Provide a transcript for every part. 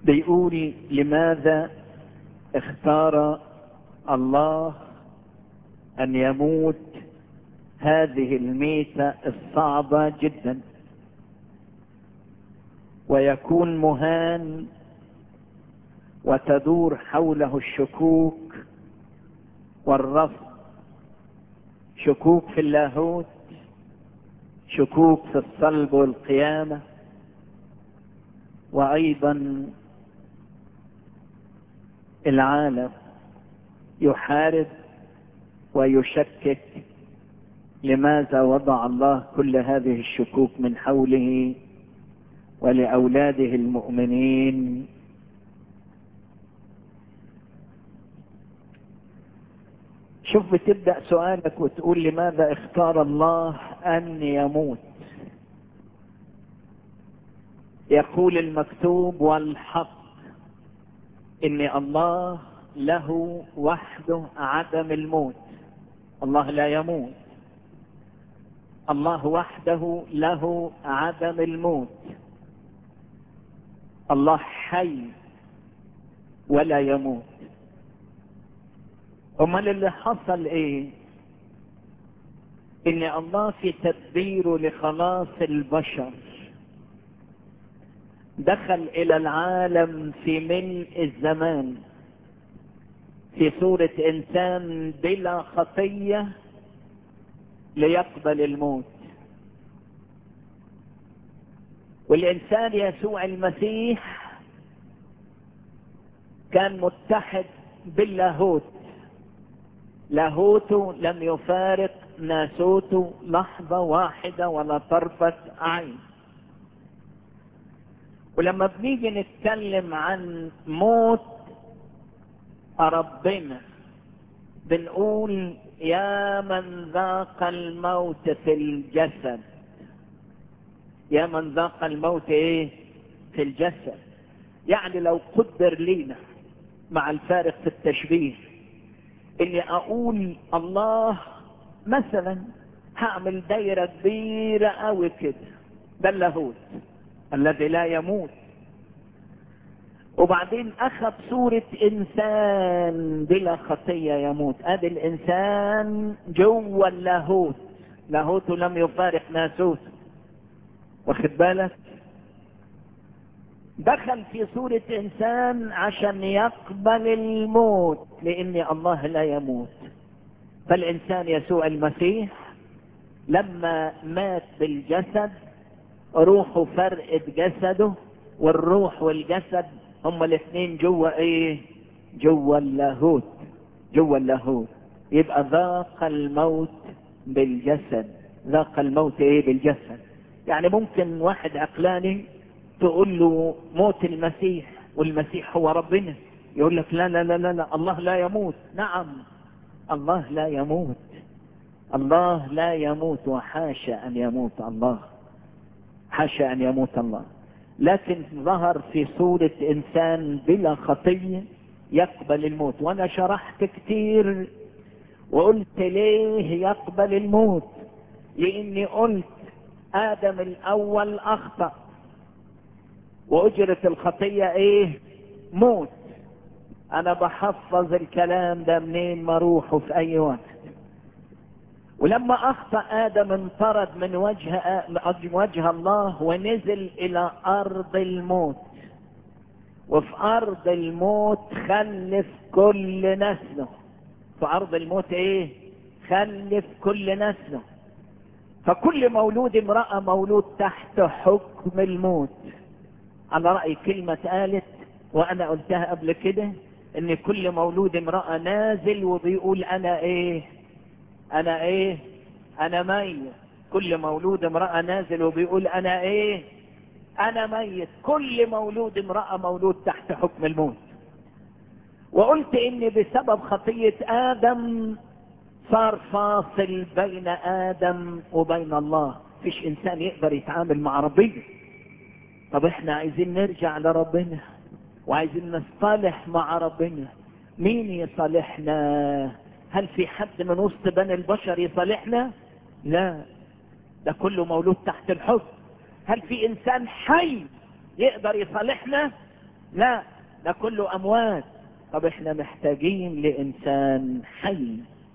بيقول لماذا اختار الله ان يموت هذه الميتة الصعبة جدا ويكون مهان وتدور حوله الشكوك والرفض شكوك في اللاهوت شكوك في الصلب والقيامة وأيضا العالم يحارب ويشكك لماذا وضع الله كل هذه الشكوك من حوله ولأولاده المؤمنين شوف بتبدأ سؤالك وتقول لماذا اختار الله أن يموت يقول المكتوب والحق إن الله له وحده عدم الموت الله لا يموت الله وحده له عدم الموت الله حي ولا يموت امال اللي حصل ايه ان الله في تدبيره لخلاص البشر دخل الى العالم في ملء الزمان في صورة انسان بلا خطية ليقبل الموت والانسان يسوع المسيح كان متحد باللاهوت لاهوته لم يفارق ناسوته لحظة واحدة ولا طرفة عين ولما بنيجي نتكلم عن موت ربنا بنقول يا من ذاق الموت في الجسد يا من ذاق الموت ايه في الجسد يعني لو قدر لينا مع الفارق في التشبيه اني اقول الله مثلا هعمل دايرة كبيرة قوي كده ده اللاهوت الذي لا يموت وبعدين اخذ صورة انسان بلا خطية يموت ادي الانسان جوا اللاهوت لاهوته لم يفارق ناسوته واخد بالك دخل في صورة انسان عشان يقبل الموت لان الله لا يموت فالانسان يسوع المسيح لما مات بالجسد روحه فرقت جسده والروح والجسد هما الاثنين جوا ايه جوا اللاهوت جوا اللاهوت يبقى ذاق الموت بالجسد ذاق الموت ايه بالجسد يعني ممكن واحد عقلاني تقول له موت المسيح والمسيح هو ربنا يقول لك لا لا لا لا, لا الله لا يموت نعم الله لا يموت الله لا يموت وحاشا ان يموت الله حاشا ان يموت الله لكن ظهر في صورة انسان بلا خطية يقبل الموت وانا شرحت كتير وقلت ليه يقبل الموت لاني قلت ادم الاول اخطأ واجرة الخطية ايه موت انا بحفظ الكلام ده منين ما اروحه في اي وقت ولما اخطأ ادم انطرد من وجه وجه الله ونزل الى ارض الموت وفي ارض الموت خلف كل نسله في ارض الموت ايه خلف كل نسله فكل مولود امرأة مولود تحت حكم الموت على رأي كلمة قالت وانا قلتها قبل كده ان كل مولود امرأة نازل وبيقول انا ايه انا ايه انا ميت كل مولود امرأة نازل وبيقول انا ايه انا ميت كل مولود امرأة مولود تحت حكم الموت وقلت ان بسبب خطية ادم صار فاصل بين ادم وبين الله فيش انسان يقدر يتعامل مع ربنا طب احنا عايزين نرجع لربنا وعايزين نصطلح مع ربنا مين يصالحنا هل في حد من وسط بني البشر يصالحنا لا ده كله مولود تحت الحكم هل في انسان حي يقدر يصالحنا لا ده كله اموات طب احنا محتاجين لانسان حي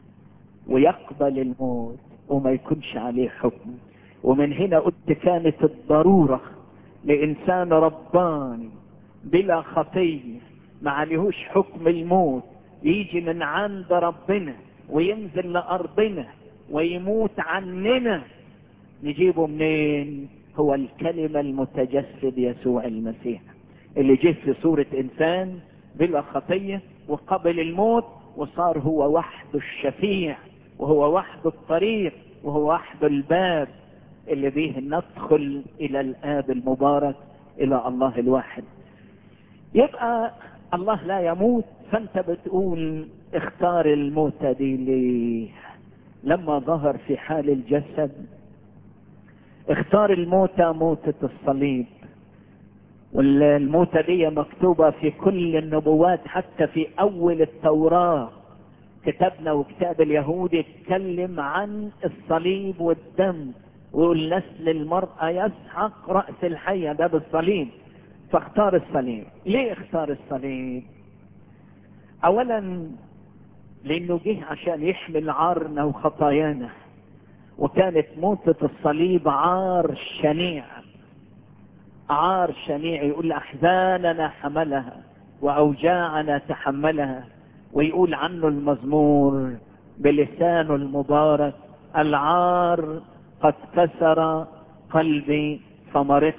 ويقبل الموت وما يكونش عليه حكم ومن هنا قلت كانت الضرورة لإنسان رباني بلا خطية ما عليهوش حكم الموت يجي من عند ربنا وينزل لأرضنا ويموت عننا نجيبه منين هو الكلمة المتجسد يسوع المسيح اللي جه في صورة إنسان بلا خطية وقبل الموت وصار هو وحده الشفيع وهو وحده الطريق وهو وحده الباب اللي به ندخل الى الاب المبارك الى الله الواحد يبقى الله لا يموت فانت بتقول اختار الموتة دي ليه لما ظهر في حال الجسد اختار الموتة موتة الصليب والموتة دي مكتوبة في كل النبوات حتى في اول التوراة كتابنا وكتاب اليهود يتكلم عن الصليب والدم ويقول نسل المرأة يسحق رأس الحية ده بالصليب فاختار الصليب ليه اختار الصليب اولا لانه جه عشان يحمل عارنا وخطايانا وكانت موتة الصليب عار شنيع عار شنيع يقول احزاننا حملها واوجاعنا تحملها ويقول عنه المزمور بلسانه المبارك العار قد كسر قلبي فمرضت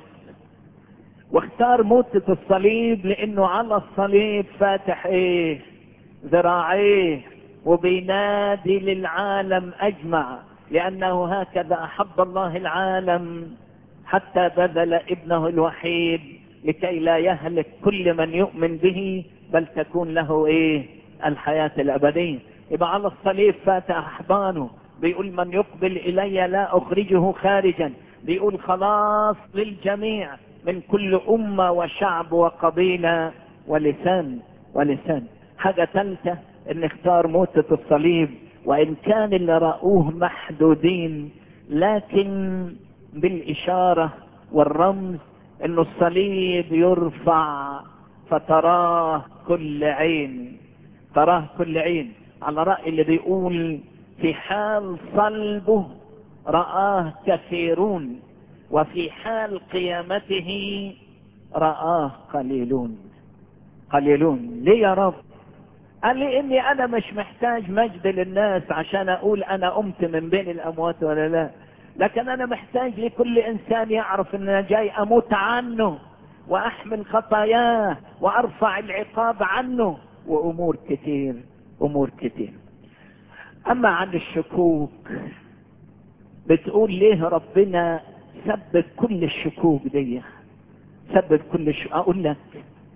واختار موتة الصليب لانه على الصليب فاتح ايه ذراعيه وبينادي للعالم اجمع لانه هكذا احب الله العالم حتى بذل ابنه الوحيد لكي لا يهلك كل من يؤمن به بل تكون له ايه الحياة الابدية يبقى على الصليب فاتح احضانه بيقول من يقبل الي لا اخرجه خارجا بيقول خلاص للجميع من كل امة وشعب وقبيلة ولسان ولسان حاجة ثالثة ان اختار موتة الصليب وان كان اللي رأوه محدودين لكن بالاشارة والرمز انه الصليب يرفع فتراه كل عين تراه كل عين على رأي اللي بيقول في حال صلبه رآه كثيرون وفي حال قيامته رآه قليلون قليلون ليه يا رب قال لي اني انا مش محتاج مجد للناس عشان اقول انا قمت من بين الاموات ولا لا لكن انا محتاج لكل انسان يعرف ان انا جاي اموت عنه واحمل خطاياه وارفع العقاب عنه وامور كتير امور كتير اما عن الشكوك بتقول ليه ربنا سبب كل الشكوك دي سبب كل الشكوك اقول لك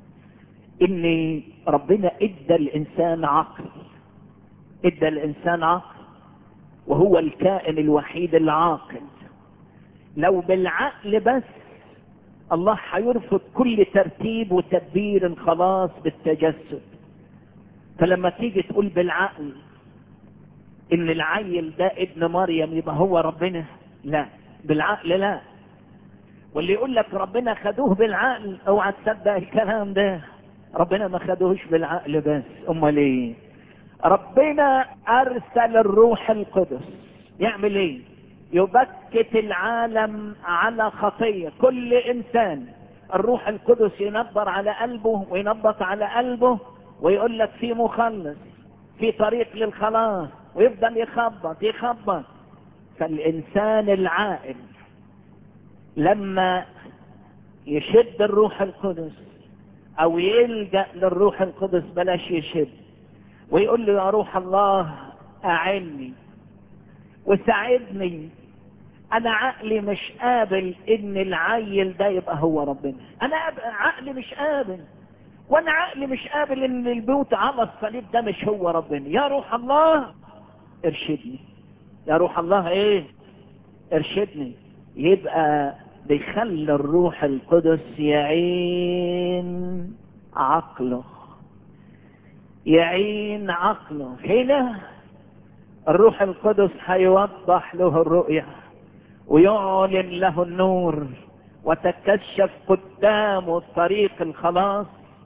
ان ربنا ادى الانسان عقل ادى الانسان عقل وهو الكائن الوحيد العاقل لو بالعقل بس الله هيرفض كل ترتيب وتدبير الخلاص بالتجسد فلما تيجي تقول بالعقل ان العيل ده ابن مريم يبقى هو ربنا لا بالعقل لا واللي يقول لك ربنا خدوه بالعقل اوعى تصدق الكلام ده ربنا ما خدوهش بالعقل بس امال ايه ربنا ارسل الروح القدس يعمل ايه يبكت العالم على خطية كل انسان الروح القدس ينبر على قلبه وينبط على قلبه ويقول لك في مخلص في طريق للخلاص ويفضل يخبط يخبط فالانسان العاقل لما يشد الروح القدس او يلجأ للروح القدس بلاش يشد ويقول له يا روح الله اعني وساعدني انا عقلي مش قابل ان العيل ده يبقى هو ربنا انا عقلي مش قابل وانا عقلي مش قابل ان البيوت على الصليب ده مش هو ربنا يا روح الله ارشدني يا روح الله ايه ارشدني يبقى بيخلي الروح القدس يعين عقله يعين عقله هنا الروح القدس هيوضح له الرؤية ويعلن له النور وتكشف قدامه طريق الخلاص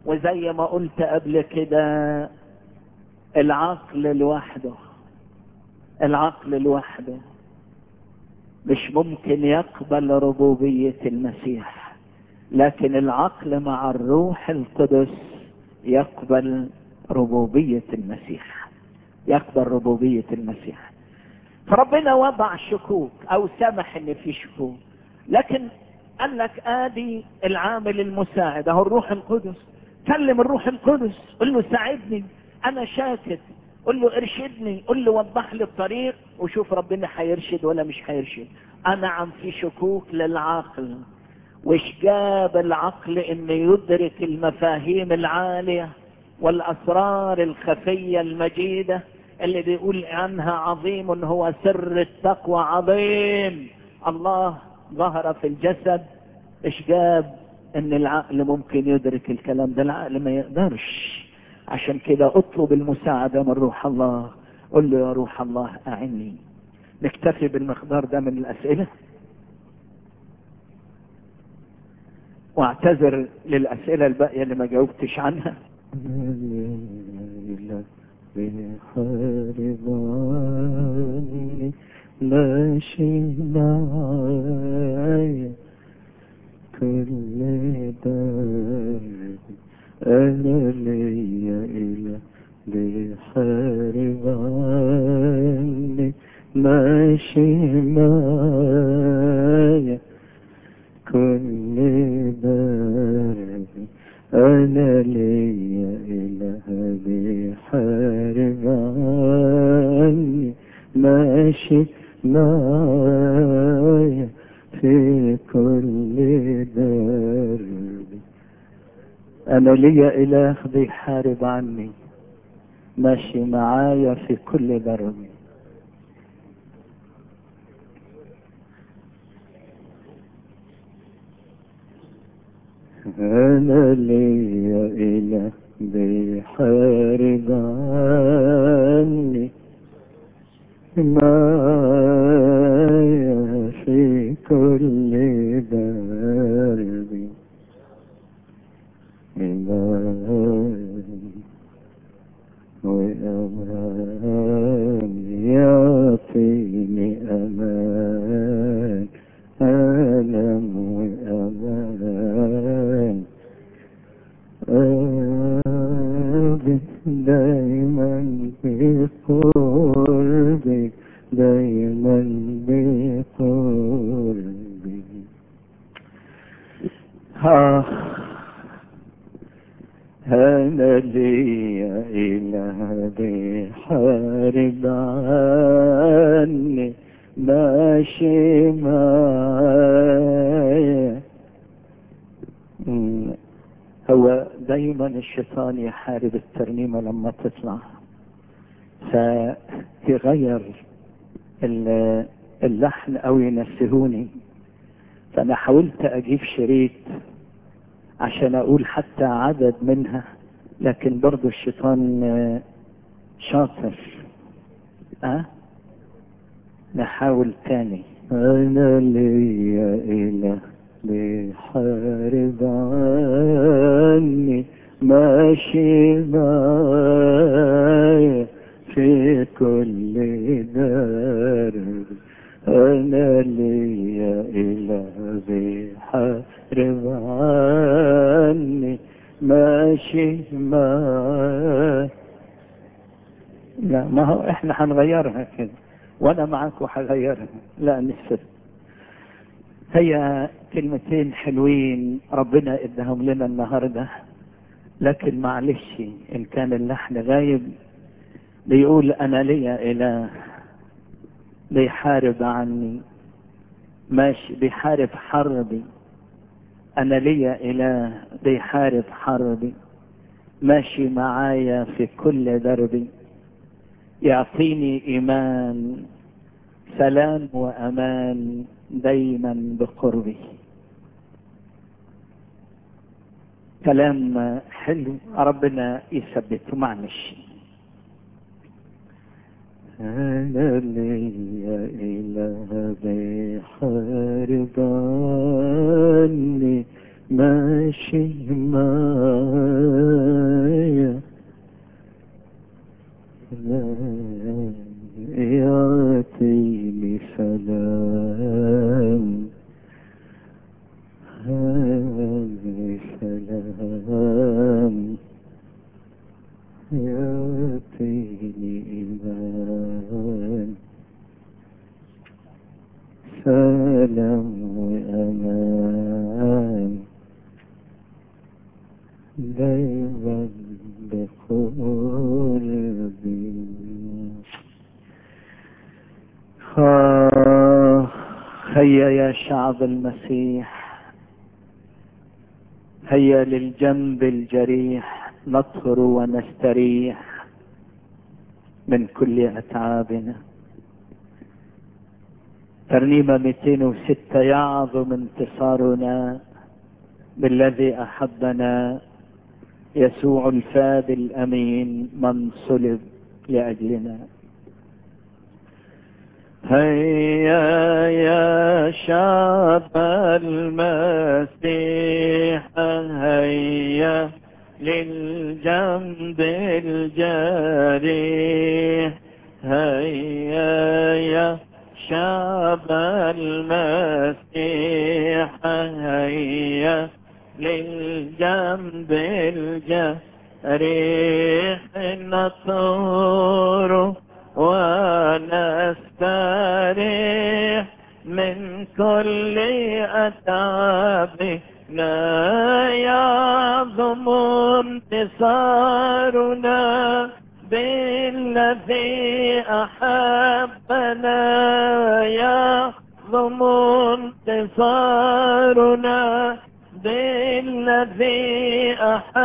وزي ما قلت قبل كده العقل لوحده العقل لوحده مش ممكن يقبل ربوبية المسيح لكن العقل مع الروح القدس يقبل ربوبية المسيح يقبل ربوبية المسيح فربنا وضع شكوك او سمح ان في شكوك لكن قال لك ادي العامل المساعد اهو الروح القدس كلم الروح القدس قل له ساعدني انا شاكك قل له ارشدني قل له وضح لي الطريق وشوف ربنا هيرشد ولا مش هيرشد انا عم في شكوك للعقل وش جاب العقل انه يدرك المفاهيم العالية والاسرار الخفية المجيدة اللي بيقول عنها عظيم هو سر التقوى عظيم الله ظهر في الجسد ايش جاب ان العقل ممكن يدرك الكلام ده العقل ما يقدرش عشان كده اطلب المساعدة من روح الله قل له يا روح الله اعني نكتفي بالمقدار ده من الاسئلة واعتذر للاسئلة الباقية اللي ما جاوبتش عنها بحارباني ماشي معايا كل درب أنا ليا إله بيحارب عني ماشي معايا كل درب أنا ليا إله بيحارب عني ماشي معايا في كل درب انا ليا اله بيحارب عني ماشي معايا في كل درب أنا ليا إله بيحارب عني معايا في كل درب إيمان وأمان يعطيني أمان ألم وأمان قلبي دايما بقربي دايما بقربي آه أنا ليا إله بيحارب عني ماشي معايا مم. هو دايما الشيطان يحارب الترنيمة لما تطلع فيغير ال- اللحن او ينسهوني فانا حاولت اجيب شريط عشان اقول حتى عدد منها لكن برضو الشيطان آه، شاطر أه؟ نحاول تاني أنا ليا إله بيحارب عني ماشي معايا في كل درب أنا ليا إله بيحارب عني ماشي معايا لا ما هو احنا هنغيرها كده وانا معاك وهغيرها لا نسر هي كلمتين حلوين ربنا اداهم لنا النهارده لكن معلش ان كان اللحن غايب بيقول انا ليا اله بيحارب عني ماشي بيحارب حربي انا ليا اله بيحارب حربي ماشي معايا في كل دربي يعطيني ايمان سلام وامان دايما بقربي كلام حلو ربنا يثبته معلش أنا ليا إله بيحارب عني ماشي معايا سلام يعطيني إيمان سلام وأمان دايما بقلبي آه، هيا يا شعب المسيح هيا للجنب الجريح نطهر ونستريح من كل أتعابنا ترنيمة 206 يعظم انتصارنا بالذي أحبنا يسوع الفاد الأمين من صلب لأجلنا هيا يا شعب المسيح هيا للجنب الجريح هيا يا شعب المسيح هيا للجنب الجريح نطور ونستريح من كل أتعابنا يعظم انتصارنا بالذي أحبنا يعظم انتصارنا بالذي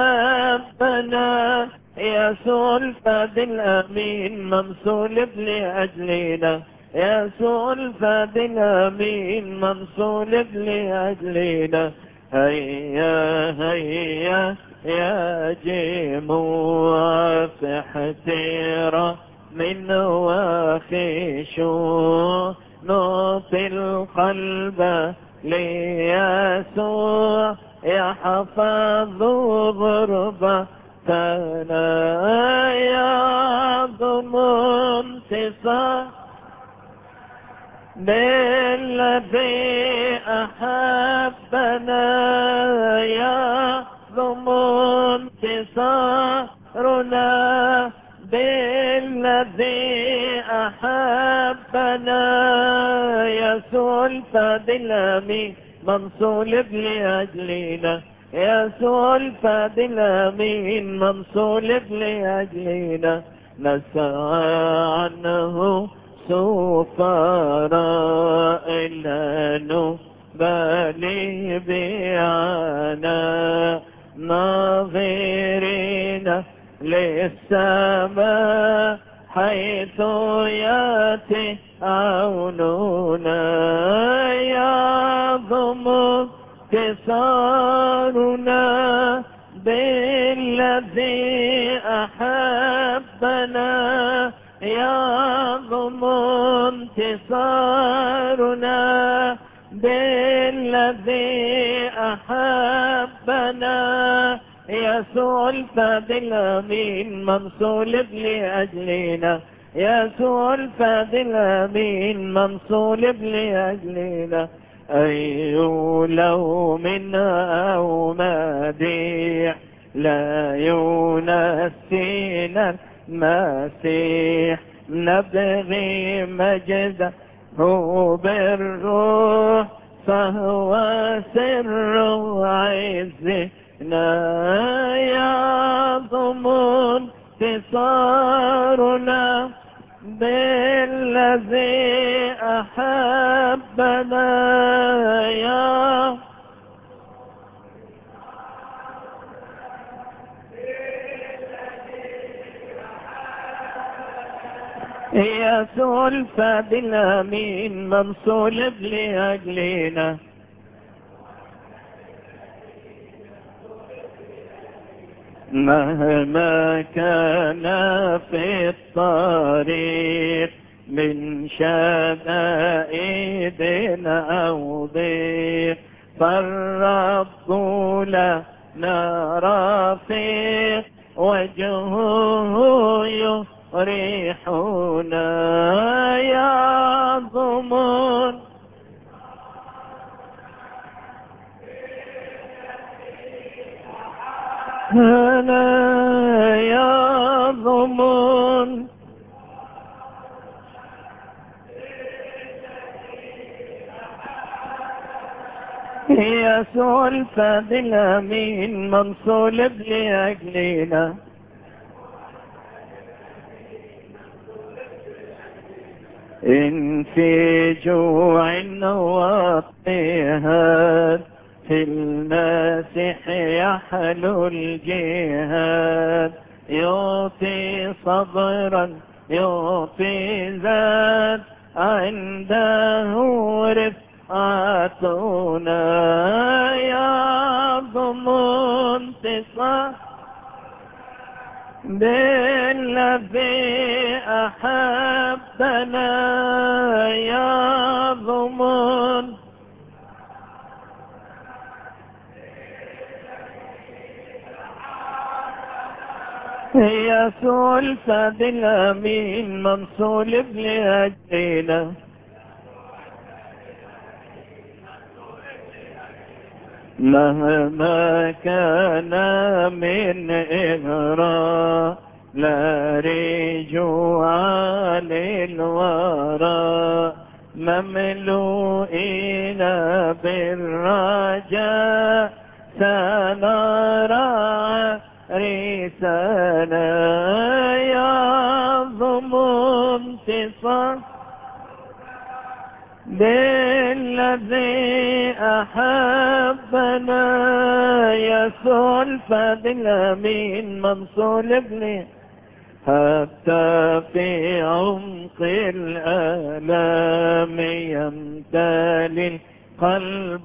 أحبنا يسوع الفاد الأمين ممسول لأجلنا يسوع الفاد الأمين ممسول لأجلنا هيا هيا يا جموع في احترام من وخشوع نعطي القلب ليسوع يحفظ غربة فلا يعظم انتصار بالذي أحبنا يعظم انتصارنا بالذي أحبنا يسوع الفاد الأمين منصول لأجلنا يسوع الفاد الأمين منصول لأجلنا نسعى عنه سفراء إلا نبالي بعنا ناظرين للسماء حيث ياتي عوننا يعظم انتصارنا بالذي أحبنا يعظم انتصارنا بالذي أحبنا يسوع الفاد الأمين منصول لأجلنا يسوع الفاد الأمين منصول لأجلنا أي لو من أو مديح لا ينسينا المسيح نبغي مجده بالروح فهو سر عزنا يعظم انتصارنا بالذي أحبنا يا يسوع الفاد الأمين منصول لأجلنا مهما كان في الطريق من شدائد أو ضيق فالرب لنا رفيق وجهه يريحنا يعظم أنا يضمن يسوع الفاد الأمين من صلب لأجلنا إن في جوع واضطهاد في المسيح يحلو الجهاد يعطي صبرا يعطي زاد عنده رفعتنا يعظم انتصار بالذي أحبنا يعظم يسوع الفاد الأمين من صلب لأجلنا مهما كان من إغراء لا رجوع للوراء مملوئين بالرجاء سنرى رسالة يعظم انتصار بالذي أحبنا يسوع الفاد الأمين من صلب لي حتى في عمق الآلام يمتلي القلب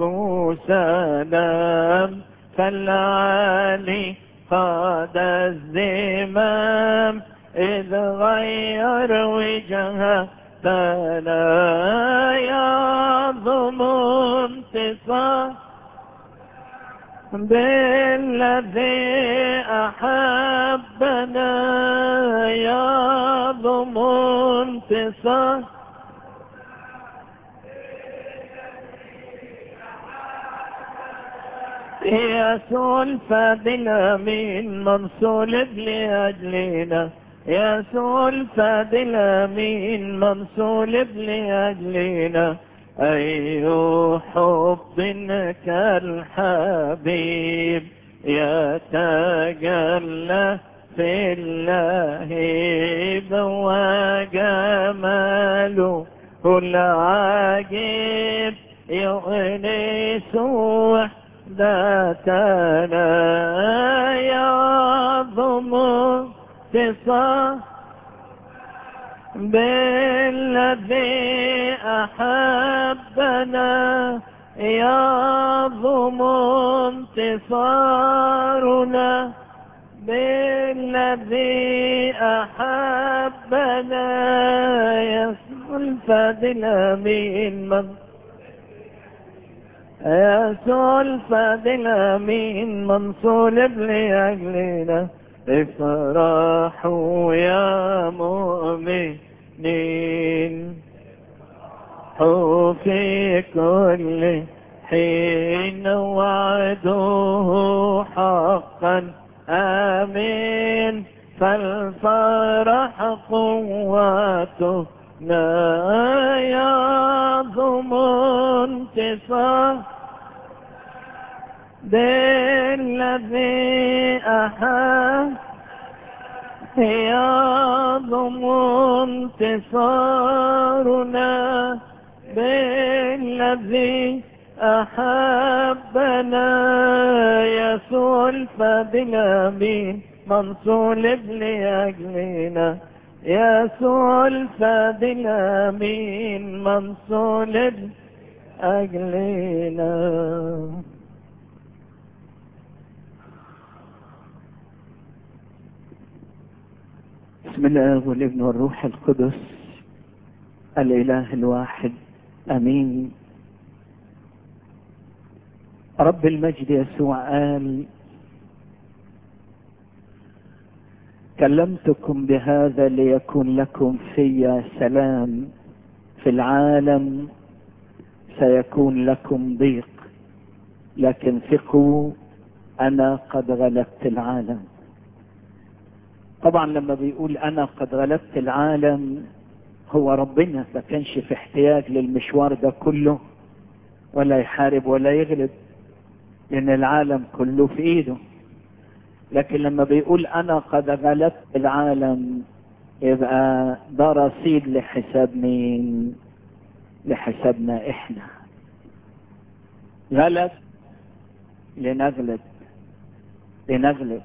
سلام فالعالي قاد الزمام إذ غير وجهه فلا يعظم انتصار بالذي أحبنا يعظم انتصار يسوع الفاد الأمين من صلب لأجلنا يسوع الفاد الأمين من صلب لأجلنا أي حب كالحبيب يتجلى في اللهيب وجماله العجيب يؤنس وحدتنا يعظم انتصار بالذي أحبنا يعظم انتصارنا بالذي أحبنا يسوع الفاد الأمين من يسوع الفاد الأمين من صلب لأجلنا افرحوا يا مؤمنين في كل حين وعده حقا آمين فالفرح قوته لا يعظم انتصار بالذي أحب يعظم انتصارنا بالذي أحبنا يسوع الفاد الأمين من صلب لأجلنا يسوع الفاد الأمين من صلب أجلنا بسم الله والابن والروح القدس الإله الواحد أمين رب المجد يسوع قال كلمتكم بهذا ليكون لكم في سلام في العالم سيكون لكم ضيق لكن ثقوا انا قد غلبت العالم طبعا لما بيقول انا قد غلبت العالم هو ربنا ما كانش في احتياج للمشوار ده كله ولا يحارب ولا يغلب لان العالم كله في ايده لكن لما بيقول انا قد غلبت العالم يبقى ده رصيد لحساب مين لحسابنا احنا غلب لنغلب لنغلب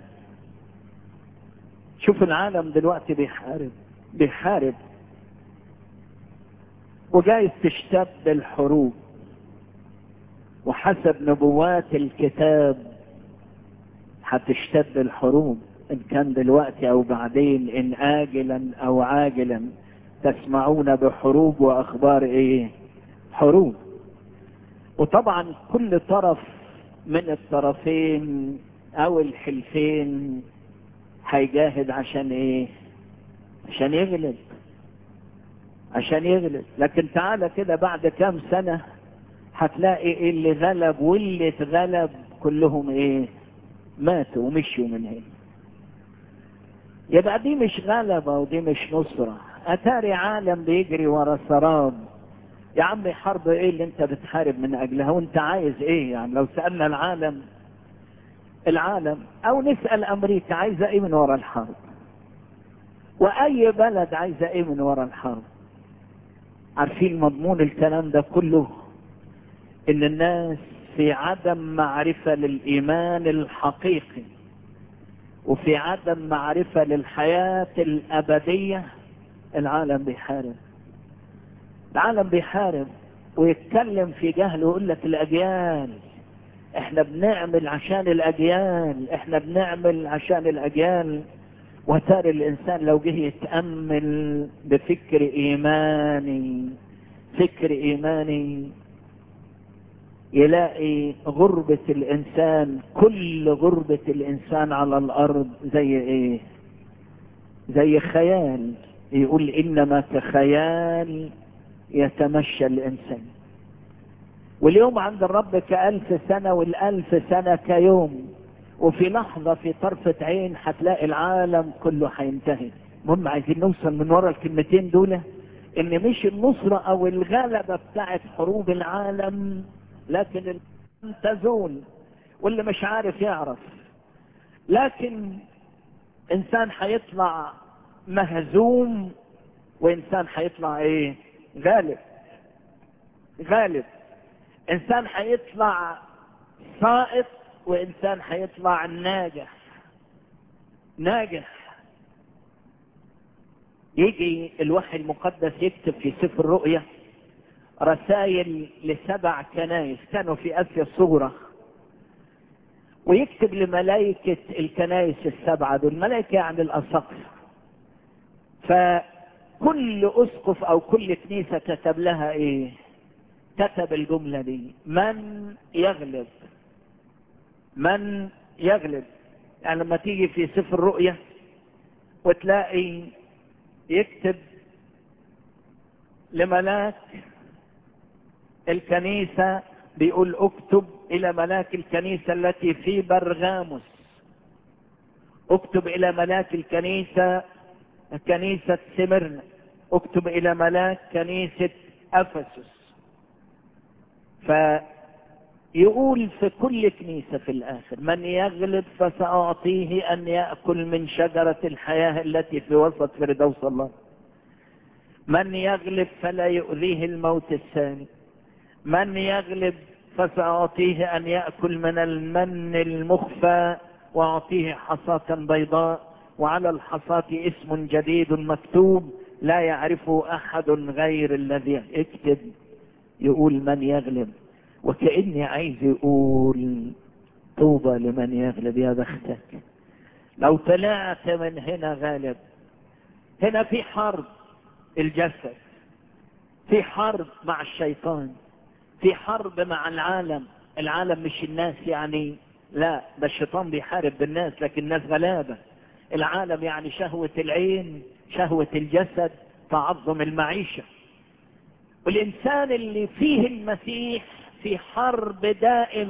شوف العالم دلوقتي بيحارب بيحارب وجايز تشتد الحروب وحسب نبوات الكتاب هتشتد الحروب ان كان دلوقتي او بعدين ان اجلا او عاجلا تسمعون بحروب واخبار ايه حروب وطبعا كل طرف من الطرفين او الحلفين هيجاهد عشان ايه عشان يغلب عشان يغلب لكن تعالى كده بعد كام سنة هتلاقي اللي غلب واللي اتغلب كلهم ايه ماتوا ومشوا من هنا يبقى دي مش غلبة ودي مش نصرة اتاري عالم بيجري ورا سراب يا عمي حرب ايه اللي انت بتحارب من اجلها وانت عايز ايه يعني لو سألنا العالم العالم او نسأل امريكا عايزة ايه من ورا الحرب واي بلد عايزة ايه من ورا الحرب عارفين مضمون الكلام ده كله ان الناس في عدم معرفة للايمان الحقيقي وفي عدم معرفة للحياة الابدية العالم بيحارب العالم بيحارب ويتكلم في جهل ويقول لك الاجيال احنا بنعمل عشان الاجيال احنا بنعمل عشان الاجيال وتاري الانسان لو جه يتامل بفكر ايماني فكر ايماني يلاقي غربة الانسان كل غربة الانسان على الارض زي ايه زي خيال يقول انما كخيال يتمشى الانسان واليوم عند الرب كألف سنة والألف سنة كيوم وفي لحظة في طرفة عين هتلاقي العالم كله هينتهي المهم عايزين نوصل من ورا الكلمتين دول ان مش النصرة او الغلبة بتاعت حروب العالم لكن تزول واللي مش عارف يعرف لكن انسان هيطلع مهزوم وانسان هيطلع ايه غالب غالب انسان هيطلع سائط وانسان هيطلع ناجح ناجح يجي الوحي المقدس يكتب في سفر الرؤيا رسائل لسبع كنائس كانوا في اسيا الصغرى ويكتب لملائكة الكنائس السبعة دول ملائكة يعني الأساقفة فكل أسقف أو كل كنيسة كتب لها إيه كتب الجملة دي من يغلب من يغلب يعني لما تيجي في سفر الرؤيا وتلاقي يكتب لملاك الكنيسة بيقول اكتب الى ملاك الكنيسة التي في برغاموس اكتب الى ملاك الكنيسة كنيسة سمرنا اكتب الى ملاك كنيسة افسس فيقول في كل كنيسة في الآخر من يغلب فسأعطيه أن يأكل من شجرة الحياة التي في وسط فردوس الله من يغلب فلا يؤذيه الموت الثاني من يغلب فسأعطيه أن يأكل من المن المخفى وأعطيه حصاة بيضاء وعلى الحصاة اسم جديد مكتوب لا يعرفه أحد غير الذي اكتب يقول من يغلب وكأني عايز يقول طوبى لمن يغلب يا بختك لو طلعت من هنا غالب هنا في حرب الجسد في حرب مع الشيطان في حرب مع العالم العالم مش الناس يعني لا ده الشيطان بيحارب بالناس لكن الناس غلابة العالم يعني شهوة العين شهوة الجسد تعظم المعيشة والإنسان اللي فيه المسيح في حرب دائمة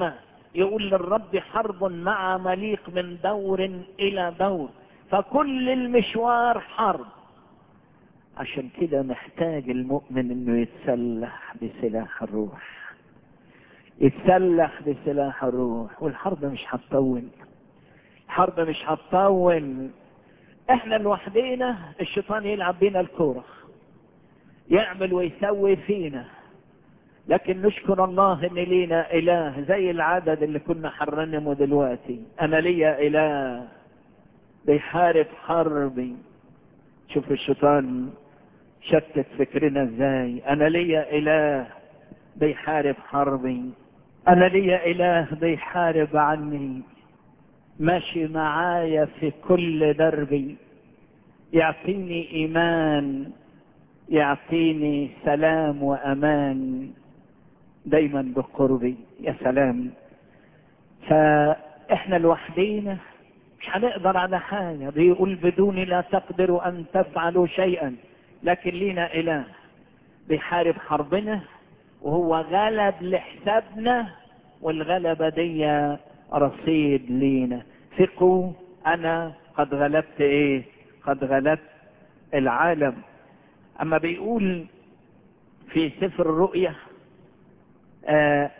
يقول للرب حرب مع مليق من دور الى دور فكل المشوار حرب عشان كده محتاج المؤمن انه يتسلح بسلاح الروح يتسلح بسلاح الروح والحرب مش هتطول الحرب مش هتطول احنا لوحدينا الشيطان يلعب بينا الكوره يعمل ويسوي فينا لكن نشكر الله ان لينا اله زي العدد اللي كنا حرنمه دلوقتي انا ليا اله بيحارب حربي شوف الشيطان شتت فكرنا ازاي انا ليا اله بيحارب حربي انا ليا اله بيحارب عني ماشي معايا في كل دربي يعطيني ايمان يعطيني سلام وامان دايما بقربي يا سلام فاحنا لوحدينا مش هنقدر على حاجه بيقول بدوني لا تقدروا ان تفعلوا شيئا لكن لينا اله بيحارب حربنا وهو غلب لحسابنا والغلبه دي رصيد لينا ثقوا انا قد غلبت ايه قد غلبت العالم اما بيقول في سفر الرؤيا آه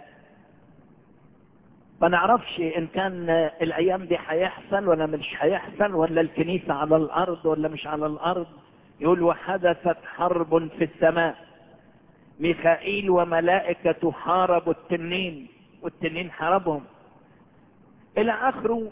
ما نعرفش ان كان الايام دي هيحصل ولا مش هيحصل ولا الكنيسة على الارض ولا مش على الارض يقول وحدثت حرب في السماء ميخائيل وملائكة حاربوا التنين والتنين حاربهم الى اخره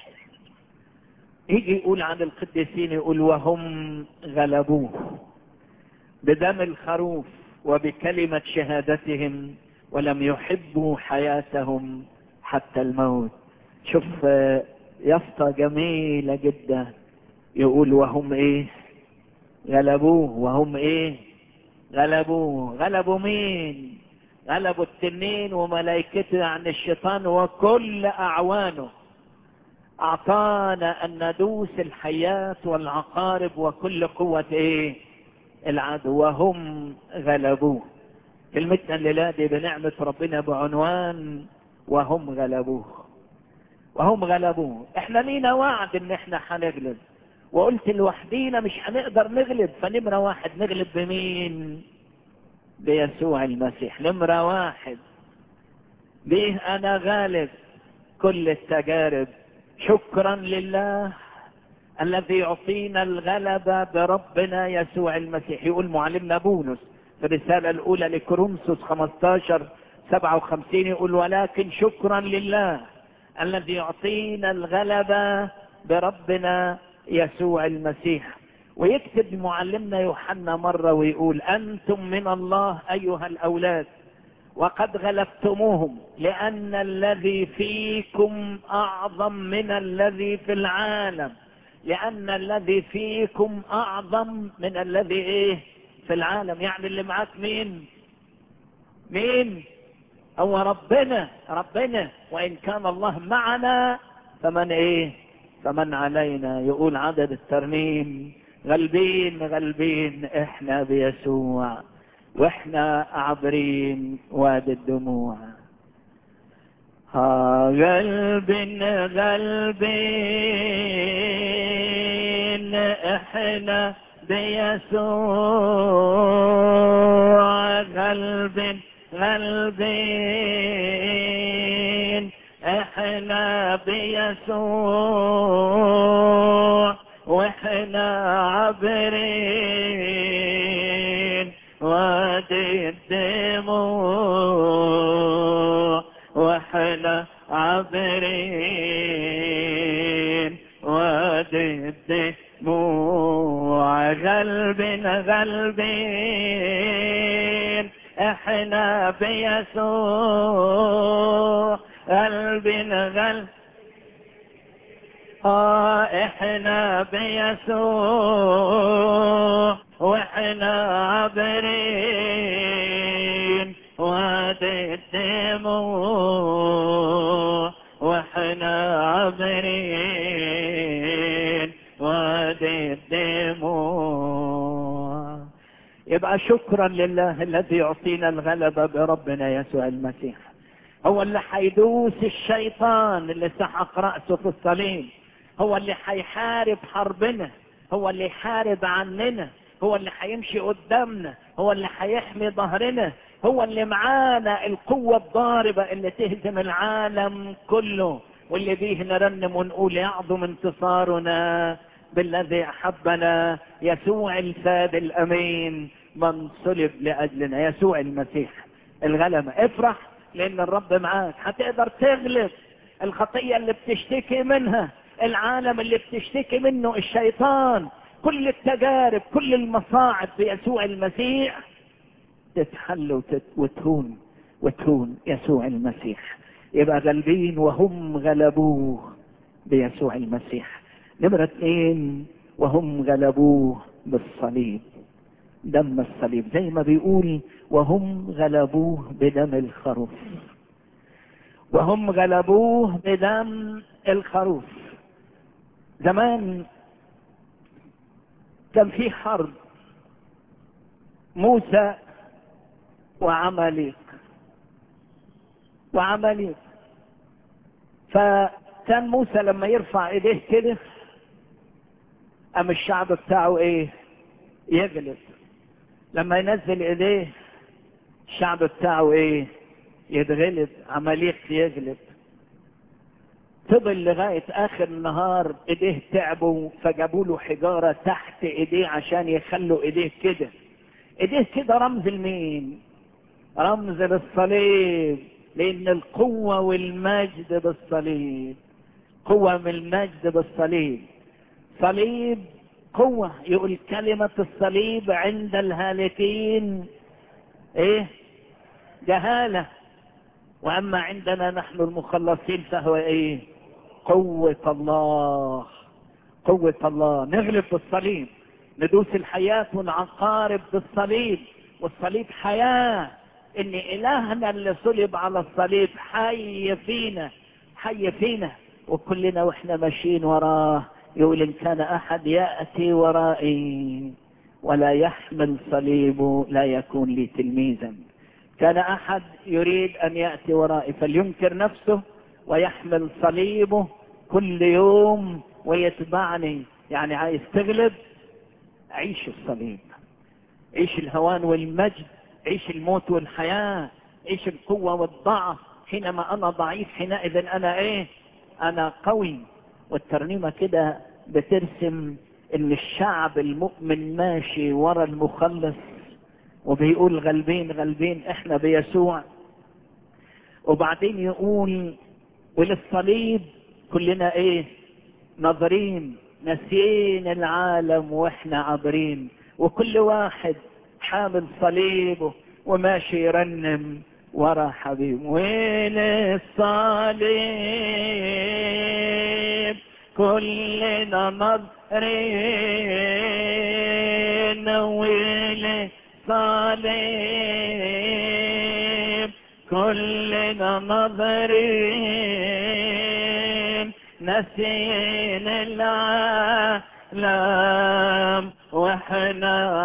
يجي يقول عن القديسين يقول وهم غلبوه بدم الخروف وبكلمة شهادتهم ولم يحبوا حياتهم حتى الموت شوف يافطة جميلة جدا يقول وهم ايه غلبوه وهم ايه غلبوه غلبوا مين غلبوا التنين وملائكته عن الشيطان وكل اعوانه اعطانا ان ندوس الحياة والعقارب وكل قوة ايه العدو وهم غلبوه كلمتنا الليلة دي بنعمة ربنا بعنوان وهم غلبوه وهم غلبوه احنا لينا وعد ان احنا هنغلب وقلت لوحدينا مش هنقدر نغلب فنمرة واحد نغلب بمين بيسوع المسيح نمرة واحد به انا غالب كل التجارب شكرا لله الذي يعطينا الغلبة بربنا يسوع المسيح يقول معلمنا بولس في الرسالة الأولى لكورنثوس 15 57 يقول ولكن شكرا لله الذي يعطينا الغلبة بربنا يسوع المسيح ويكتب معلمنا يوحنا مرة ويقول أنتم من الله أيها الأولاد وقد غلبتموهم لأن الذي فيكم أعظم من الذي في العالم لأن الذي فيكم أعظم من الذي إيه في العالم يعني اللي معاك مين مين هو ربنا ربنا وإن كان الله معنا فمن إيه فمن علينا يقول عدد الترنيم غلبين غلبين احنا بيسوع واحنا عابرين وادي الدموع ها غلبين غلبين احنا بيسوع غلبين غلبين احنا بيسوع واحنا عابرين وادي الدموع واحنا عابرين وادي الدموع غلبنا غلبين احنا بيسوع قلبنا غلب آه احنا بيسوع واحنا عابرين وادي الدموع واحنا عابرين وادي الدموع يبقى شكرا لله الذي يعطينا الغلبة بربنا يسوع المسيح هو اللي حيدوس الشيطان اللي سحق رأسه في الصليب هو اللي حيحارب حربنا هو اللي يحارب عننا هو اللي حيمشي قدامنا هو اللي حيحمي ظهرنا هو اللي معانا القوة الضاربة اللي تهزم العالم كله واللي بيه نرنم ونقول يعظم انتصارنا بالذي أحبنا يسوع الفاد الأمين من صلب لأجلنا يسوع المسيح الغلبة افرح لأن الرب معاك هتقدر تغلب الخطية اللي بتشتكي منها العالم اللي بتشتكي منه الشيطان كل التجارب كل المصاعب بيسوع المسيح تتحل وتت... وتهون وتهون يسوع المسيح يبقى غالبين وهم غلبوه بيسوع المسيح نمرة اثنين وهم غلبوه بالصليب دم الصليب زي ما بيقول وهم غلبوه بدم الخروف وهم غلبوه بدم الخروف زمان كان في حرب موسى وعماليق وعماليق فكان موسى لما يرفع ايديه كده قام الشعب بتاعه ايه يغلب لما ينزل ايديه الشعب بتاعه ايه يتغلب عماليق يغلب فضل لغاية آخر النهار إيديه تعبوا فجابوا له حجارة تحت إيديه عشان يخلوا إيديه كده إيديه كده رمز لمين؟ رمز للصليب لأن القوة والمجد بالصليب قوة من المجد بالصليب صليب قوة يقول كلمة الصليب عند الهالكين إيه؟ جهالة وأما عندنا نحن المخلصين فهو إيه؟ قوة الله قوة الله نغلب بالصليب ندوس الحياة والعقارب بالصليب والصليب حياة ان الهنا اللي صلب على الصليب حي فينا حي فينا وكلنا واحنا ماشيين وراه يقول ان كان احد ياتي ورائي ولا يحمل صليبه لا يكون لي تلميذا كان احد يريد ان ياتي ورائي فلينكر نفسه ويحمل صليبه كل يوم ويتبعني يعني عايز تغلب عيش الصليب عيش الهوان والمجد عيش الموت والحياة عيش القوة والضعف حينما أنا ضعيف حينئذ أنا إيه أنا قوي والترنيمة كده بترسم إن الشعب المؤمن ماشي ورا المخلص وبيقول غلبين غلبين إحنا بيسوع وبعدين يقول وللصليب كلنا إيه ناظرين ناسيين العالم وإحنا عابرين وكل واحد حامل صليبه وماشي يرنم ورا حبيب وين الصليب كلنا نظرين وين الصليب كلنا نظرين نسين العالم واحنا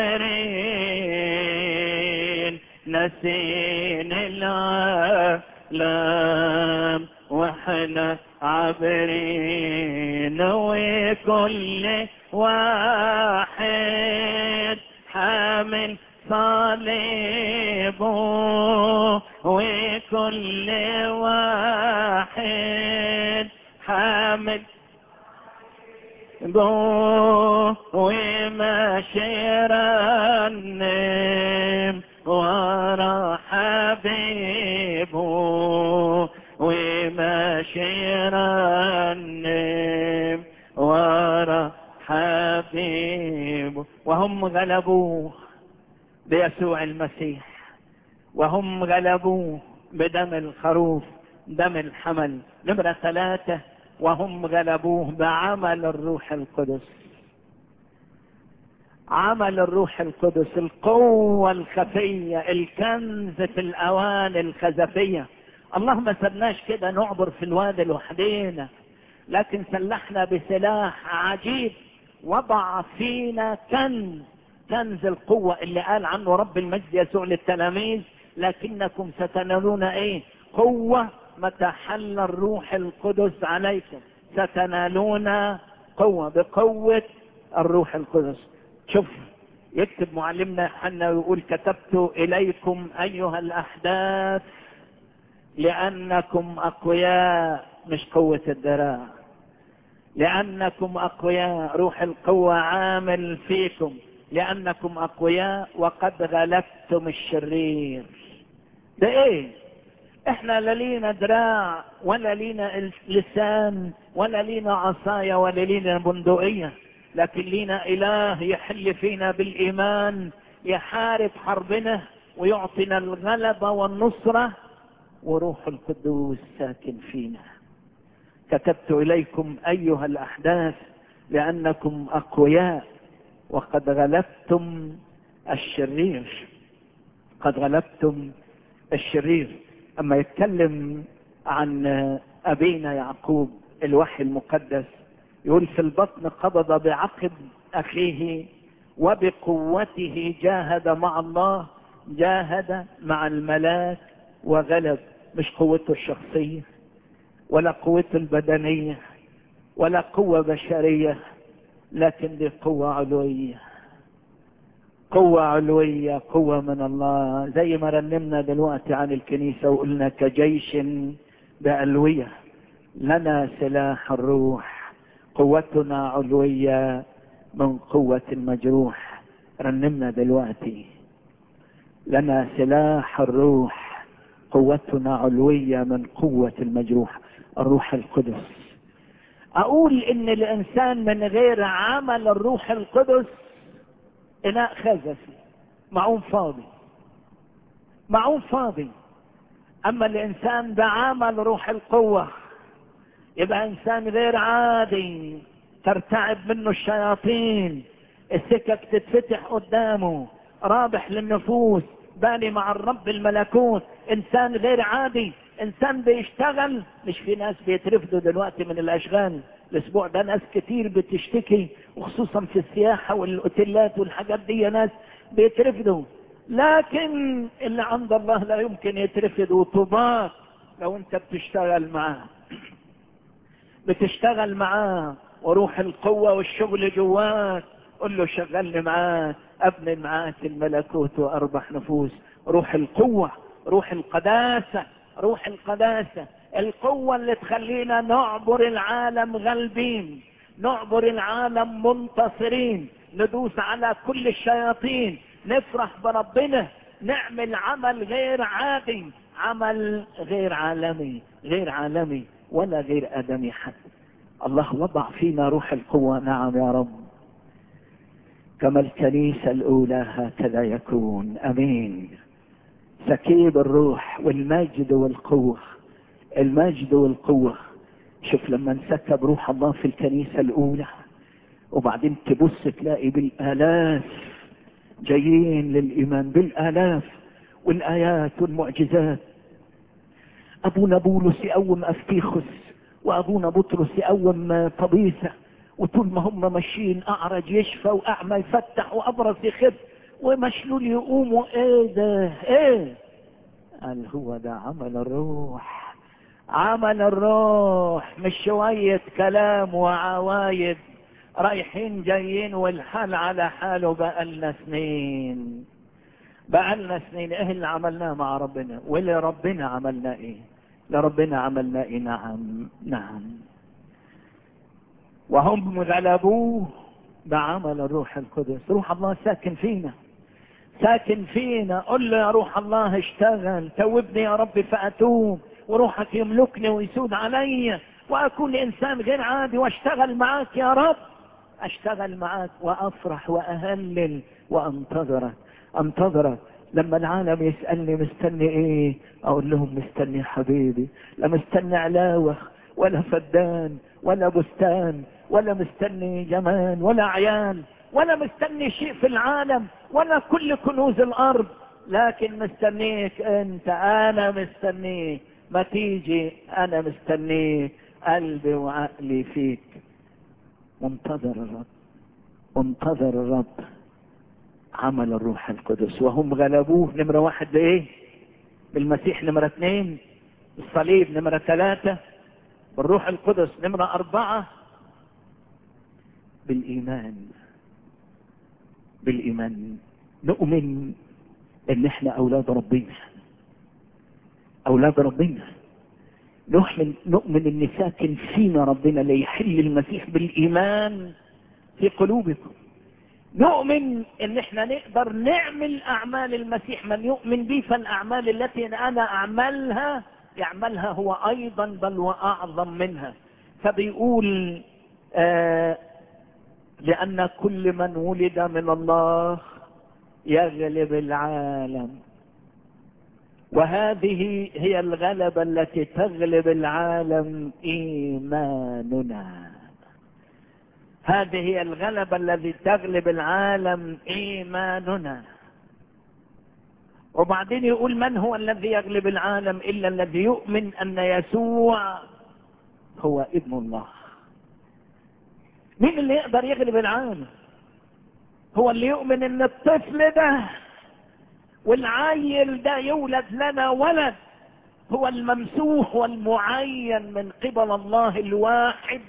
عابرين نسين العالم واحنا عابرين وكل واحد حامل صليبه وكل واحد حامل بو وماشي رنم ورا حبيبه وماشي رنم ورا حبيبه وهم غلبوه بيسوع المسيح وهم غلبوه بدم الخروف دم الحمل نمرة ثلاثة وهم غلبوه بعمل الروح القدس عمل الروح القدس القوة الخفية الكنز في الأوان الخزفية اللهم ما سبناش كده نعبر في الوادي لوحدينا لكن سلحنا بسلاح عجيب وضع فينا كنز كنز القوة اللي قال عنه رب المجد يسوع للتلاميذ لكنكم ستنالون ايه قوة متى حل الروح القدس عليكم ستنالون قوة بقوة الروح القدس شوف يكتب معلمنا يوحنا ويقول كتبت إليكم أيها الأحداث لأنكم أقوياء مش قوة الذراع لأنكم أقوياء روح القوة عامل فيكم لأنكم أقوياء وقد غلبتم الشرير ده إيه احنا لا لينا دراع ولا لينا لسان ولا لينا عصاية ولا لينا بندقية لكن لينا إله يحل فينا بالإيمان يحارب حربنا ويعطينا الغلبة والنصرة وروح القدوس ساكن فينا كتبت إليكم أيها الأحداث لأنكم أقوياء وقد غلبتم الشرير قد غلبتم الشرير أما يتكلم عن أبينا يعقوب الوحي المقدس يقول في البطن قبض بعقب أخيه وبقوته جاهد مع الله جاهد مع الملاك وغلب مش قوته الشخصية ولا قوته البدنية ولا قوة بشرية لكن دي قوة علوية قوة علوية قوة من الله زي ما رنمنا دلوقتي عن الكنيسة وقلنا كجيش بألوية لنا سلاح الروح قوتنا علوية من قوة المجروح رنمنا دلوقتي لنا سلاح الروح قوتنا علوية من قوة المجروح الروح القدس أقول إن الإنسان من غير عمل الروح القدس إناء خزفي معون فاضي معون فاضي أما الإنسان بعمل روح القوة يبقى إنسان غير عادي ترتعب منه الشياطين السكك تتفتح قدامه رابح للنفوس باني مع الرب الملكوت انسان غير عادي انسان بيشتغل مش في ناس بيترفدوا دلوقتي من الاشغال الاسبوع ده ناس كتير بتشتكي وخصوصا في السياحة والاوتيلات والحاجات دي ناس بيترفدوا لكن اللي عند الله لا يمكن يترفد وطباق لو انت بتشتغل معاه بتشتغل معاه وروح القوة والشغل جواك قل له شغلني معاك ابني معاك الملكوت واربح نفوس روح القوة روح القداسة روح القداسة القوة اللي تخلينا نعبر العالم غالبين نعبر العالم منتصرين ندوس على كل الشياطين نفرح بربنا نعمل عمل غير عادي عمل غير عالمي غير عالمي ولا غير ادمي حتى الله وضع فينا روح القوة نعم يا رب كما الكنيسة الأولى هكذا يكون أمين سكيب الروح والمجد والقوة المجد والقوة شوف لما انسكب روح الله في الكنيسة الأولى وبعدين تبص تلاقي بالآلاف جايين للإيمان بالآلاف والآيات والمعجزات أبونا بولس يقوم أفتيخس وأبونا بطرس يقوم طبيسة وطول ما هم ماشيين أعرج يشفى وأعمى يفتح وأبرص يخف ومشلول يقوموا إيه ده إيه قال هو ده عمل الروح عمل الروح مش شوية كلام وعوايد رايحين جايين والحال على حاله بقالنا سنين بقالنا سنين ايه اللي عملناه مع ربنا واللي ربنا عملنا ايه لربنا عملنا ايه نعم نعم وهم غلبوه بعمل الروح القدس روح الله ساكن فينا ساكن فينا قل له يا روح الله اشتغل توبني يا رب فأتوب وروحك يملكني ويسود علي وأكون إنسان غير عادي واشتغل معاك يا رب اشتغل معاك وافرح واهلل وانتظرك انتظرك لما العالم يسألني مستني ايه اقول لهم مستني حبيبي لا مستني علاوة ولا فدان ولا بستان ولا مستني جمال ولا عيال ولا مستني شيء في العالم ولا كل كنوز الارض لكن مستنيك انت انا مستنيك ما تيجي انا مستنيك قلبي وعقلي فيك منتظر الرب منتظر الرب عمل الروح القدس وهم غلبوه نمرة واحد بايه بالمسيح نمرة اثنين الصليب نمرة ثلاثة بالروح القدس نمرة أربعة بالإيمان بالإيمان نؤمن إن إحنا أولاد ربنا أولاد ربنا نؤمن نؤمن إن ساكن فينا ربنا ليحل المسيح بالإيمان في قلوبكم نؤمن ان احنا نقدر نعمل اعمال المسيح من يؤمن بي فالاعمال التي انا اعملها يعملها هو ايضا بل واعظم منها فبيقول آه لان كل من ولد من الله يغلب العالم وهذه هي الغلبة التي تغلب العالم ايماننا هذه هي الغلبة التي تغلب العالم ايماننا وبعدين يقول من هو الذي يغلب العالم الا الذي يؤمن ان يسوع هو ابن الله مين اللي يقدر يغلب العالم هو اللي يؤمن ان الطفل ده والعيل ده يولد لنا ولد هو الممسوح والمعين من قبل الله الواحد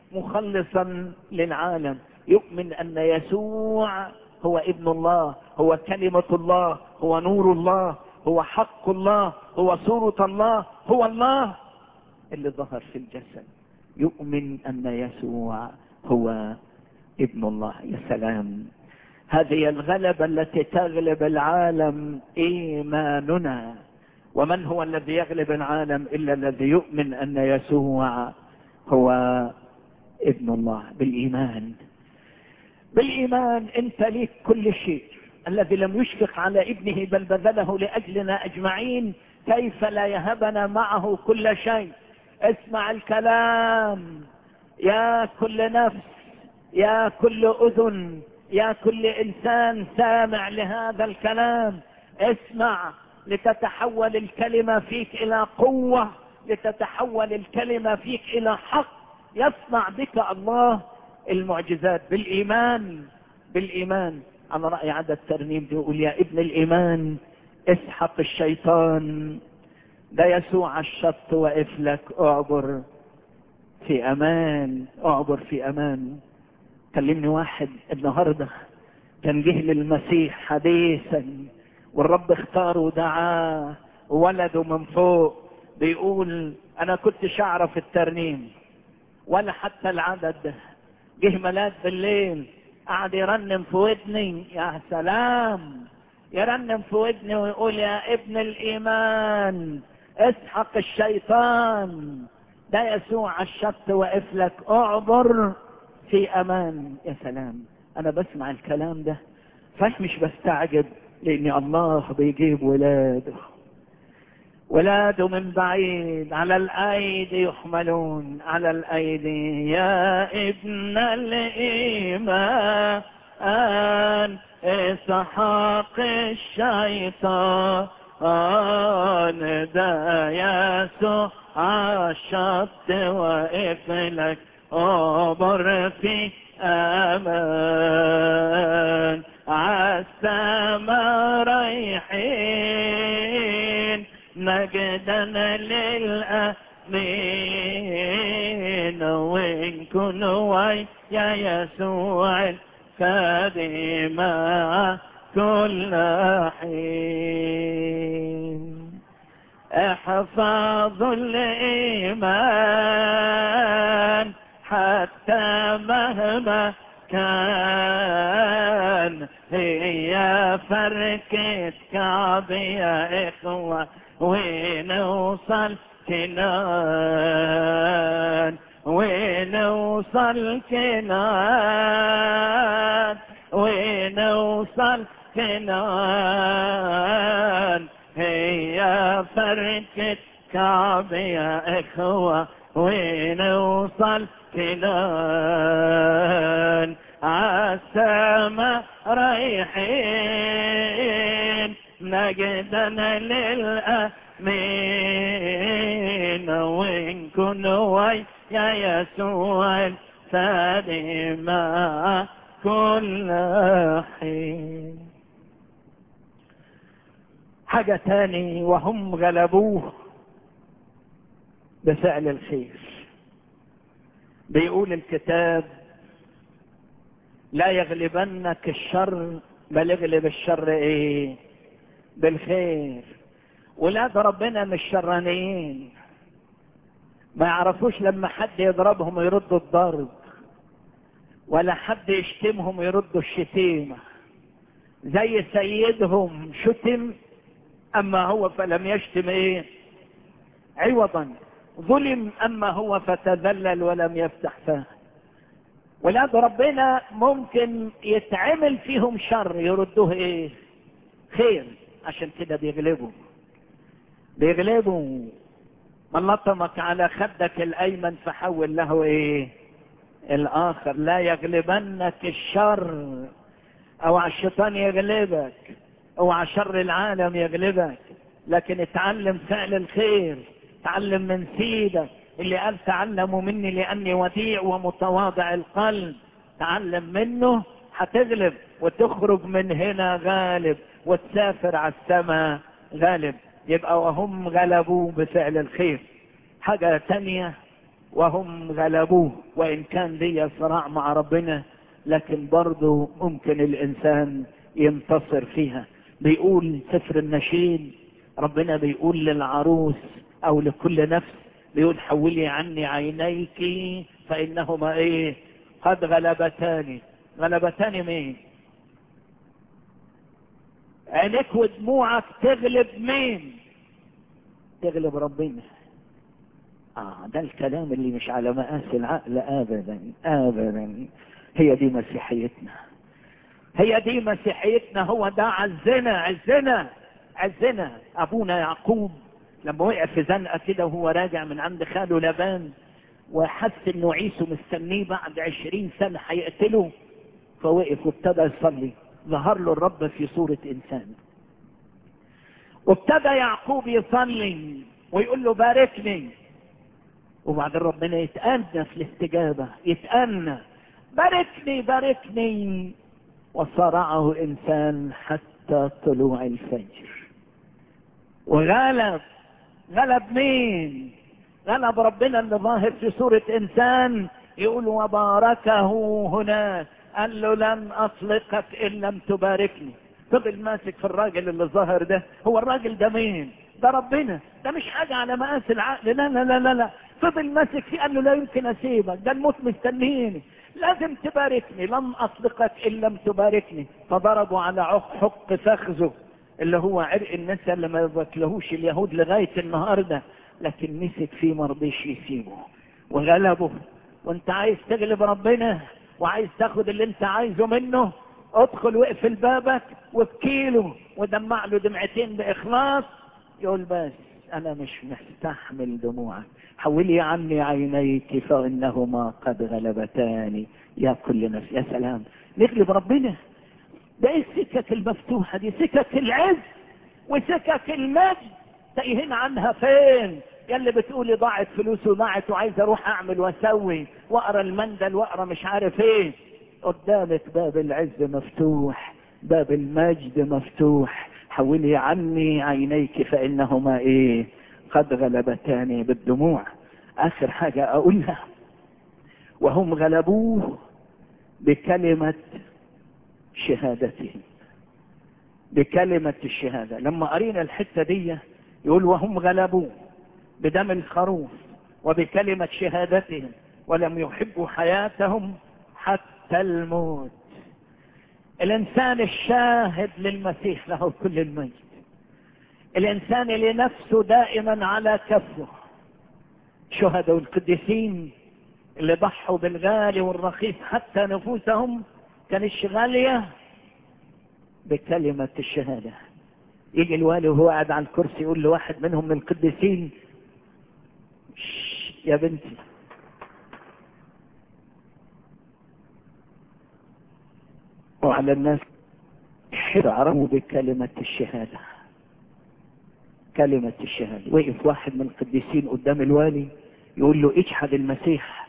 مخلصا للعالم يؤمن ان يسوع هو ابن الله هو كلمة الله هو نور الله هو حق الله هو صورة الله هو الله اللي ظهر في الجسد يؤمن ان يسوع هو ابن الله يا سلام هذه الغلبة التي تغلب العالم ايماننا ومن هو الذي يغلب العالم الا الذي يؤمن ان يسوع هو ابن الله بالايمان بالايمان انت ليك كل شيء الذي لم يشفق على ابنه بل بذله لاجلنا اجمعين كيف لا يهبنا معه كل شيء اسمع الكلام يا كل نفس يا كل اذن يا كل انسان سامع لهذا الكلام اسمع لتتحول الكلمه فيك الى قوه لتتحول الكلمه فيك الى حق يصنع بك الله المعجزات بالايمان بالايمان على راي عدد ترنيم بيقول يا ابن الايمان اسحق الشيطان ده يسوع الشط واقف لك اعبر في امان اعبر في امان كلمني واحد النهارده كان جه للمسيح حديثا والرب اختاره ودعاه وولده من فوق بيقول انا كنتش اعرف الترنيم ولا حتى العدد ده جه ملاك بالليل قعد يرنم في ودني يا سلام يرنم في ودني ويقول يا ابن الايمان اسحق الشيطان ده يسوع الشط واقف لك اعبر في امان يا سلام انا بسمع الكلام ده صحيح مش بستعجب لان الله بيجيب ولاده ولاده من بعيد على الايدي يحملون على الايدي يا ابن الايمان اسحاق الشيطان ده يسوع الشط واقف لك عبر في امان عالسما رايحين مجدا للأمين وإن كن يا يسوع الفادي مع كل حين احفظ الإيمان حتى مهما كان هي فركة كعب يا إخوة ونوصل كنان ونوصل كنان ونوصل كنان هي فركة كعب يا إخوة ونوصل كنان عالسما رايحين نجدا للأمين وإن كن يا يسوع الفادي مع كل حين حاجة تاني وهم غلبوه بفعل الخير بيقول الكتاب لا يغلبنك الشر بل اغلب الشر ايه بالخير ولاد ربنا مش شرانيين ما يعرفوش لما حد يضربهم يردوا الضرب ولا حد يشتمهم يردوا الشتيمة زي سيدهم شتم اما هو فلم يشتم ايه عوضا ظلم اما هو فتذلل ولم يفتح فاه ولاد ربنا ممكن يتعمل فيهم شر يردوه ايه خير عشان كده بيغلبوا بيغلبوا من لطمك على خدك الايمن فحول له ايه الاخر لا يغلبنك الشر او على الشيطان يغلبك او على شر العالم يغلبك لكن اتعلم فعل الخير تعلم من سيدك اللي قال تعلموا مني لاني وديع ومتواضع القلب تعلم منه هتغلب وتخرج من هنا غالب وتسافر على السماء غالب يبقى وهم غلبوه بفعل الخير حاجة تانية وهم غلبوه وإن كان لي صراع مع ربنا لكن برضه ممكن الإنسان ينتصر فيها بيقول سفر النشيد ربنا بيقول للعروس أو لكل نفس بيقول حولي عني عينيك فإنهما إيه قد غلبتاني غلبتاني مين عينيك ودموعك تغلب مين تغلب ربنا اه ده الكلام اللي مش على مقاس العقل ابدا ابدا هي دي مسيحيتنا هي دي مسيحيتنا هو ده عزنا عزنا عزنا ابونا يعقوب لما وقع في زنقه كده وهو راجع من عند خاله لبان وحس انه عيسو مستنيه بعد عشرين سنه هيقتله فوقف وابتدى يصلي ظهر له الرب في صورة إنسان وابتدى يعقوب يصلي ويقول له باركني وبعدين ربنا يتأنى في الاستجابة يتأنى باركني باركني وصرعه إنسان حتى طلوع الفجر وغلب غلب مين غلب ربنا اللي ظاهر في صورة إنسان يقول وباركه هناك قال له لن اطلقك ان لم تباركني فضل ماسك في الراجل اللي ظاهر ده هو الراجل ده مين ده ربنا ده مش حاجة على مقاس العقل لا لا لا لا, لا. فضل ماسك فيه قال له لا يمكن اسيبك ده الموت مستنيني لازم تباركني لن اطلقك ان لم تباركني فضربوا على حق فخذه اللي هو عرق النساء اللي ما يبكلهوش اليهود لغاية النهاردة لكن مسك فيه ما رضيش يسيبه وغلبه وانت عايز تغلب ربنا وعايز تاخد اللي انت عايزه منه ادخل واقفل بابك وابكيله ودمع له دمعتين باخلاص يقول بس انا مش مستحمل دموعك حولي عني عينيك فانهما قد غلبتاني يا كل نفس يا سلام نغلب ربنا ده ايه السكك المفتوحه دي سكك العز وسكك المجد تايهين عنها فين يا اللي بتقولي ضاعت فلوس وضاعت وعايز اروح اعمل واسوي واقرا المندل واقرا مش عارف ايه قدامك باب العز مفتوح باب المجد مفتوح حولي عني عينيك فانهما ايه قد غلبتاني بالدموع اخر حاجة اقولها وهم غلبوه بكلمة شهادتهم بكلمة الشهادة لما قرينا الحتة دي يقول وهم غلبوه بدم الخروف وبكلمة شهادتهم ولم يحبوا حياتهم حتى الموت الانسان الشاهد للمسيح له كل المجد الانسان اللي نفسه دائما على كفه شهداء القديسين اللي ضحوا بالغالي والرخيص حتى نفوسهم كانتش غالية بكلمة الشهادة يجي الوالي وهو قاعد على الكرسي يقول لواحد منهم من القديسين يا بنتي وعلى الناس عرفوا بكلمة الشهادة كلمة الشهادة وقف واحد من القديسين قدام الوالي يقول له اجحد المسيح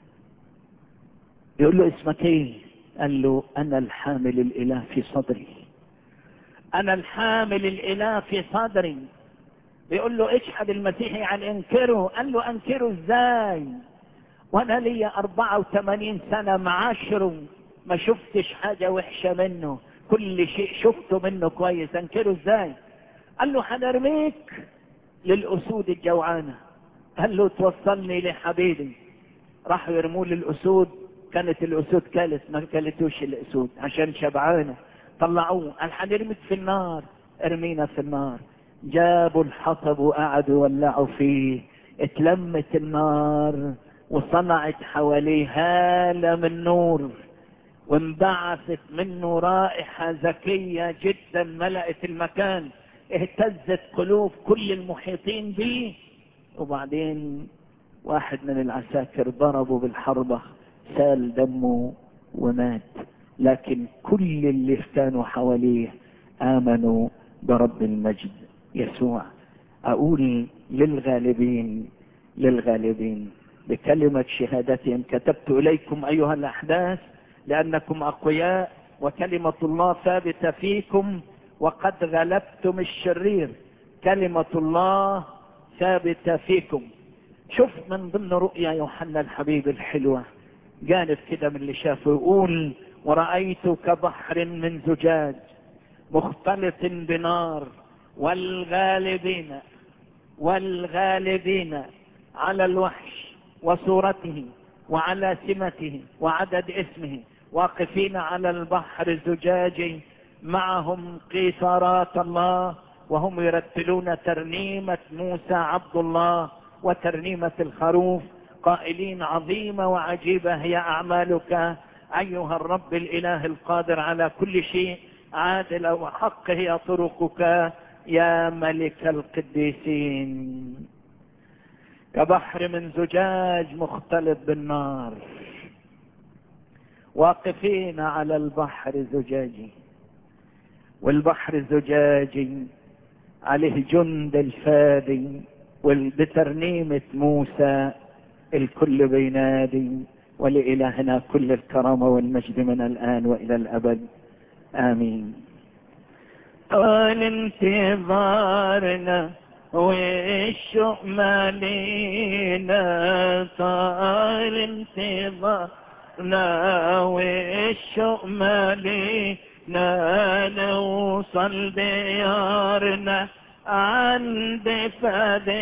يقول له اسمك ايه قال له انا الحامل الاله في صدري انا الحامل الاله في صدري بيقول له اشهد المسيح يعني انكره قال له انكره ازاي وانا ليا 84 سنة معاشره ما شفتش حاجة وحشة منه كل شيء شفته منه كويس انكره ازاي قال له هنرميك للاسود الجوعانة قال له توصلني لحبيبي راحوا يرموه للاسود كانت الاسود كلت ما كلتوش الاسود عشان شبعانة طلعوه قال هنرميك في النار ارمينا في النار جابوا الحطب وقعدوا يولعوا فيه اتلمت النار وصنعت حواليه هالة من نور وانبعثت منه رائحة ذكية جدا ملأت المكان اهتزت قلوب كل المحيطين به وبعدين واحد من العساكر ضربه بالحربة سال دمه ومات لكن كل اللي كانوا حواليه آمنوا برب المجد يسوع أقول للغالبين للغالبين بكلمة شهادتهم كتبت إليكم أيها الأحداث لأنكم أقوياء وكلمة الله ثابتة فيكم وقد غلبتم الشرير كلمة الله ثابتة فيكم شوف من ضمن رؤيا يوحنا الحبيب الحلوة جانب كده من اللي شافه يقول ورأيت كبحر من زجاج مختلط بنار والغالبين والغالبين على الوحش وصورته وعلى سمته وعدد اسمه واقفين على البحر الزجاجي معهم قيثارات الله وهم يرتلون ترنيمة موسى عبد الله وترنيمة الخروف قائلين عظيمة وعجيبة هي أعمالك أيها الرب الإله القادر على كل شيء عادل وحق هي طرقك يا ملك القديسين كبحر من زجاج مختلط بالنار واقفين على البحر زجاجي والبحر زجاجي عليه جند الفادي بترنيمة موسى الكل بينادي ولإلهنا كل الكرامة والمجد من الآن وإلى الأبد آمين طال انتظارنا والشوق مالينا طال انتظارنا والشوق مالينا نوصل ديارنا عند فادي